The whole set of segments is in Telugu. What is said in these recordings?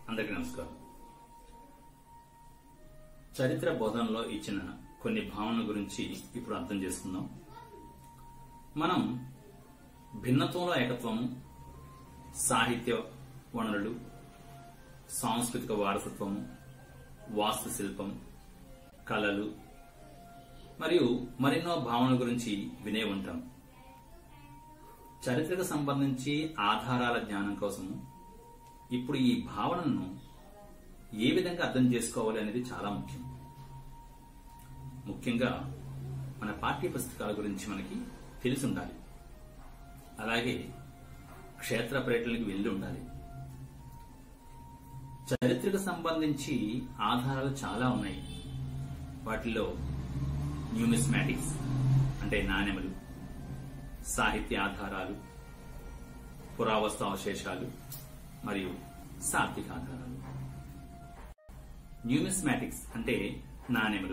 అందరికీ నమస్కారం చరిత్ర బోధనలో ఇచ్చిన కొన్ని భావనల గురించి ఇప్పుడు అర్థం చేసుకుందాం మనం భిన్నత్వంలో ఏకత్వము సాహిత్య వనరులు సాంస్కృతిక వారసత్వము వాస్తుశిల్పం కళలు మరియు మరెన్నో భావనల గురించి వినే ఉంటాం చరిత్రకు సంబంధించి ఆధారాల జ్ఞానం కోసము ఇప్పుడు ఈ భావనను ఏ విధంగా అర్థం చేసుకోవాలి అనేది చాలా ముఖ్యం ముఖ్యంగా మన పాఠ్య పుస్తకాల గురించి మనకి తెలిసి ఉండాలి అలాగే క్షేత్ర పర్యటనలకు వెళ్ళి ఉండాలి చరిత్రకు సంబంధించి ఆధారాలు చాలా ఉన్నాయి వాటిలో న్యూమిస్మాటిక్స్ అంటే నాణెములు సాహిత్య ఆధారాలు పురావస్తు అవశేషాలు మరియు సాత్విక ఆధారాలు న్యూమిస్మాటిక్స్ అంటే నాణెములు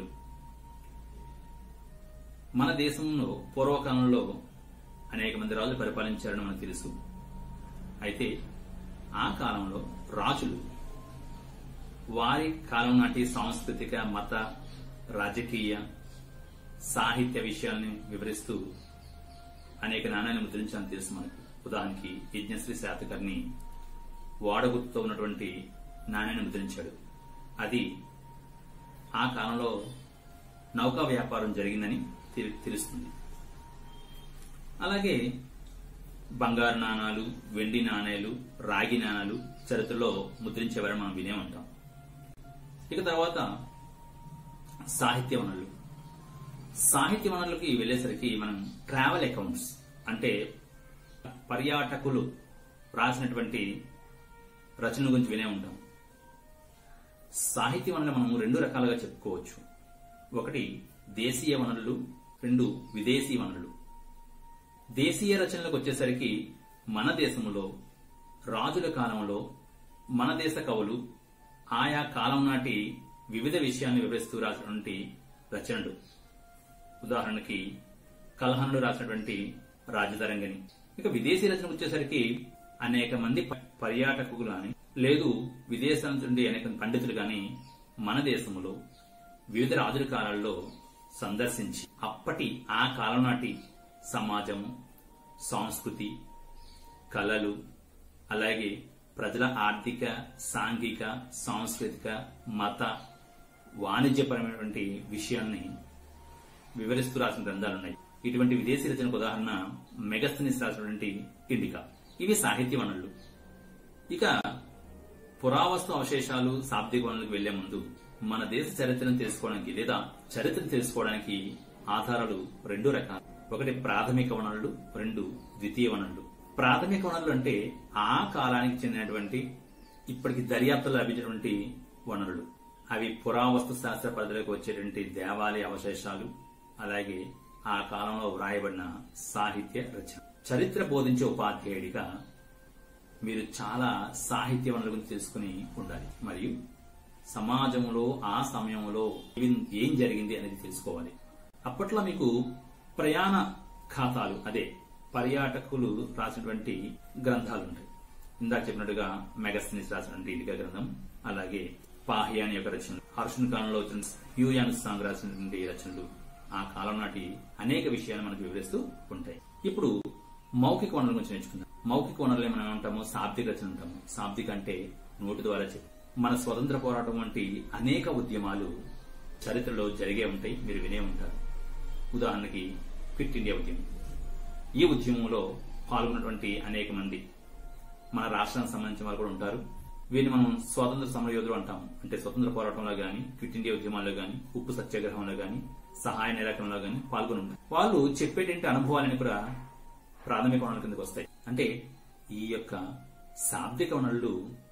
మన దేశంలో పూర్వకాలంలో అనేక మంది రాజులు పరిపాలించారని మనకు తెలుసు అయితే ఆ కాలంలో రాజులు వారి కాలం నాటి సాంస్కృతిక మత రాజకీయ సాహిత్య విషయాల్ని వివరిస్తూ అనేక నాణ్యాలను ముద్రించాలని తెలుసు మనకు ఉదాహరణకి యజ్ఞశ్రీ శాతకర్ణి వాడగుర్తుతో ఉన్నటువంటి నాణ్యాన్ని ముద్రించాడు అది ఆ కాలంలో నౌకా వ్యాపారం జరిగిందని తెలి- తెలుస్తుంది అలాగే బంగారు నాణాలు వెండి నాణేలు రాగి నాణాలు చరిత్రలో ముద్రించేవారని మనం వినే ఉంటాం ఇక తర్వాత సాహిత్య వనరులు సాహిత్య వనరులకి వెళ్ళేసరికి మనం ట్రావెల్ అకౌంట్స్ అంటే పర్యాటకులు రాసినటువంటి రచనల గురించి వినే ఉంటాం సాహిత్య వనరులు మనం రెండు రకాలుగా చెప్పుకోవచ్చు ఒకటి దేశీయ వనరులు రెండు విదేశీ వనరులు దేశీయ రచనలకు వచ్చేసరికి మన దేశంలో రాజుల కాలంలో మన దేశ కవులు ఆయా కాలం నాటి వివిధ విషయాన్ని వివరిస్తూ రాసినటువంటి రచనలు ఉదాహరణకి కల్హనుడు రాసినటువంటి రాజతరంగని ఇక విదేశీ రచనకు వచ్చేసరికి అనేక మంది ప- పర్యాటకులు గాని లేదు విదేశాల నుండి అనేక మంది పండితులు గాని మన దేశంలో వివిధ రాజుల కాలాల్లో సందర్శించి అప్పటి ఆ కాలం నాటి సమాజము సంస్కృతి కళలు అలాగే ప్రజల ఆర్థిక సాంఘిక సాంస్కృతిక మత వాణిజ్యపరమైనటువంటి విషయాన్ని వివరిస్తూ రాసిన గ్రంథాలు ఉన్నాయి ఇటువంటి విదేశీ రచనకు ఉదాహరణ మెగస్తనిస్ రాసినటువంటి ఇండికా ఇవి సాహిత్య వనరులు ఇక పురావస్తు అవశేషాలు శాబ్దిక వనరులకు వెళ్లే ముందు మన దేశ చరిత్రను తెలుసుకోవడానికి లేదా చరిత్రను తెలుసుకోవడానికి ఆధారాలు రెండు రకాలు ఒకటి ప్రాథమిక వనరులు రెండు ద్వితీయ వనరులు ప్రాథమిక వనరులు అంటే ఆ కాలానికి చెందినటువంటి ఇప్పటికి దర్యాప్తులో లభించినటువంటి వనరులు అవి పురావస్తు శాస్త్ర పరిధిలోకి వచ్చేటువంటి దేవాలయ అవశేషాలు అలాగే ఆ కాలంలో వ్రాయబడిన సాహిత్య రచన చరిత్ర బోధించే ఉపాధ్యాయుడిగా మీరు చాలా సాహిత్య వనరుల గురించి తెలుసుకుని ఉండాలి మరియు సమాజంలో ఆ సమయంలో ఏం- ఏం జరిగింది అనేది తెలుసుకోవాలి అప్పట్లో మీకు ప్రయాణ ఖాతాలు అదే పర్యాటకులు రాసినటువంటి గ్రంథాలు ఉంటాయి ఇందాక చెప్పినట్టుగా మెగస్నిస్ రాసినటువంటి ఇటుక గ్రంథం అలాగే పాహియాని యొక్క రచనలు హర్షుని కాలంలో వచ్చిన యూయాన్ సాంగ్ రాసినటువంటి రచనలు ఆ కాలం నాటి అనేక విషయాలు మనకు వివరిస్తూ ఉంటాయి ఇప్పుడు మౌఖిక వనరుల గురించి నేర్చుకుందాం మౌఖిక వనరులు మనం ఏమంటాము శాబ్దిక రచన అంటాము శాబ్దిక అంటే నోటి ద్వారా చెప్పి మన స్వతంత్ర పోరాటం వంటి అనేక ఉద్యమాలు చరిత్రలో జరిగే ఉంటాయి మీరు వినే ఉంటారు ఉదాహరణకి క్విట్ ఇండియా ఉద్యమం ఈ ఉద్యమంలో పాల్గొన్నటువంటి అనేక మంది మన రాష్ట్రానికి సంబంధించిన వారు కూడా ఉంటారు వీరిని మనం స్వాతంత్ర సమరయోధులు అంటాము అంటే స్వతంత్ర పోరాటంలో గాని క్విట్ ఇండియా ఉద్యమాల్లో గాని ఉప్పు సత్యాగ్రహంలో గాని సహాయ నిరాకరణలో గాని పాల్గొని ఉంటారు వాళ్ళు చెప్పేటువంటి అనుభవాలని కూడా ప్రాథమిక వనరుల కిందకు వస్తాయి అంటే ఈ యొక్క శాబ్దిక వనరులు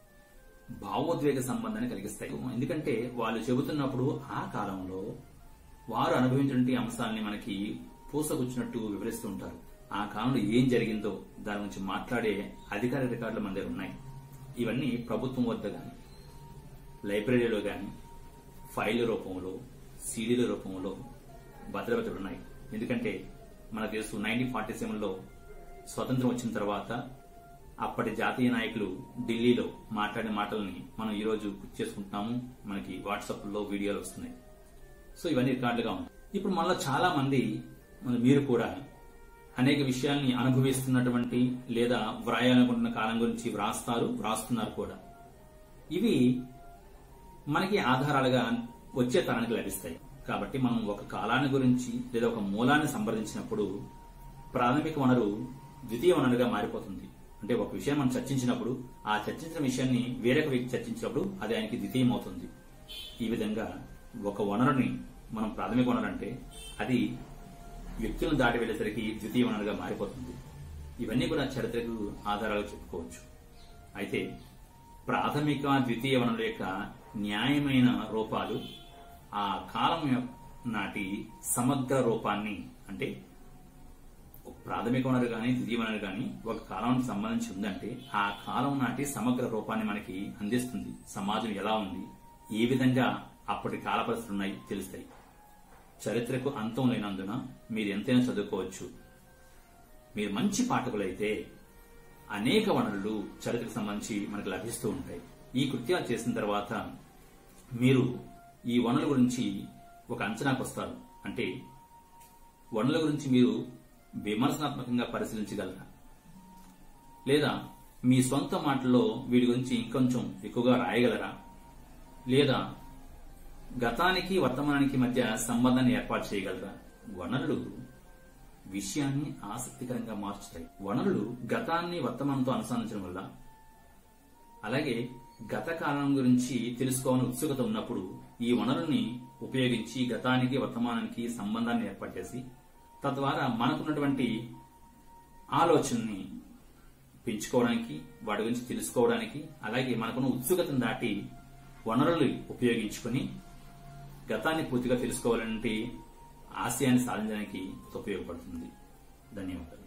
భావోద్వేగ సంబంధాన్ని కలిగిస్తాయి ఎందుకంటే వాళ్ళు చెబుతున్నప్పుడు ఆ కాలంలో వారు అనుభవించినటువంటి అంశాలని మనకి పూసగుచ్చినట్టు వివరిస్తూ ఉంటారు ఆ కాలంలో ఏం జరిగిందో దాని గురించి మాట్లాడే అధికారిక రికార్డులు మన దగ్గర ఉన్నాయి ఇవన్నీ ప్రభుత్వం వద్ద గాని లైబ్రరీలో గాని ఫైల్ రూపంలో సీడీల రూపంలో భద్రపతులు ఉన్నాయి ఎందుకంటే మన తెలుసు నైన్టీన్ ఫార్టీ సెవెన్ లో స్వతంత్రం వచ్చిన తర్వాత అప్పటి జాతీయ నాయకులు ఢిల్లీలో మాట్లాడిన మాటల్ని మనం ఈ రోజు గుర్తు చేసుకుంటున్నాము మనకి వాట్సాప్ లో వీడియోలు వస్తున్నాయి సో ఇవన్నీ రికార్డులుగా ఉన్నాయి ఇప్పుడు మనలో చాలా మంది మన మీరు కూడా అనేక విషయాల్ని అనుభవిస్తున్నటువంటి లేదా వ్రాయాలనుకుంటున్న కాలం గురించి వ్రాస్తారు వ్రాస్తున్నారు కూడా ఇవి మనకి ఆధారాలుగా వచ్చే తరానికి లభిస్తాయి కాబట్టి మనం ఒక కాలాన్ని గురించి లేదా ఒక మూలాన్ని సంప్రదించినప్పుడు ప్రాథమిక వనరు ద్వితీయ వనరుగా మారిపోతుంది అంటే ఒక విషయం మనం చర్చించినప్పుడు ఆ చర్చించిన విషయాన్ని వేరొక వ్యక్తి చర్చించినప్పుడు అది ఆయనకి ద్వితీయం అవుతుంది ఈ విధంగా ఒక వనరుని మనం ప్రాథమిక వనరు అంటే అది వ్యక్తులను దాటి వెళ్ళేసరికి ద్వితీయ వనరుగా మారిపోతుంది ఇవన్నీ కూడా చరిత్రకు ఆధారాలు చెప్పుకోవచ్చు అయితే ప్రాథమిక ద్వితీయ వనరుల యొక్క న్యాయమైన రూపాలు ఆ కాలం యొక్క నాటి సమగ్ర రూపాన్ని అంటే ప్రాథమిక వనరు కానీ ద్వితీయ వనరు కానీ ఒక కాలానికి సంబంధించి ఉందంటే ఆ కాలం నాటి సమగ్ర రూపాన్ని మనకి అందిస్తుంది సమాజం ఎలా ఉంది ఏ విధంగా అప్పటి కాల పరిస్థితులు ఉన్నాయి తెలుస్తాయి చరిత్రకు అంతం లేనందున మీరు ఎంతైనా చదువుకోవచ్చు మీరు మంచి పాఠకులైతే అనేక వనరులు చరిత్రకు సంబంధించి మనకు లభిస్తూ ఉంటాయి ఈ కృత్యాలు చేసిన తర్వాత మీరు ఈ వనరుల గురించి ఒక అంచనాకు వస్తారు అంటే వనరుల గురించి మీరు విమర్శనాత్మకంగా పరిశీలించగలరా లేదా మీ సొంత మాటల్లో వీటి గురించి ఇంకొంచెం ఎక్కువగా రాయగలరా లేదా గతానికి వర్తమానానికి మధ్య సంబంధాన్ని ఏర్పాటు చేయగలరా వనరులు విషయాన్ని ఆసక్తికరంగా మార్చుతాయి వనరులు గతాన్ని వర్తమానంతో అనుసంధించడం వల్ల అలాగే గత కాలం గురించి తెలుసుకోవాలని ఉత్సుకత ఉన్నప్పుడు ఈ వనరుల్ని ఉపయోగించి గతానికి వర్తమానానికి సంబంధాన్ని ఏర్పాటు చేసి తద్వారా మనకున్నటువంటి ఆలోచనని పెంచుకోవడానికి వాటి గురించి తెలుసుకోవడానికి అలాగే మనకున్న ఉత్సుకతను దాటి వనరులు ఉపయోగించుకొని గతాన్ని పూర్తిగా తెలుసుకోవాలంటే ఆశయాన్ని సాధించడానికి ఉపయోగపడుతుంది ధన్యవాదాలు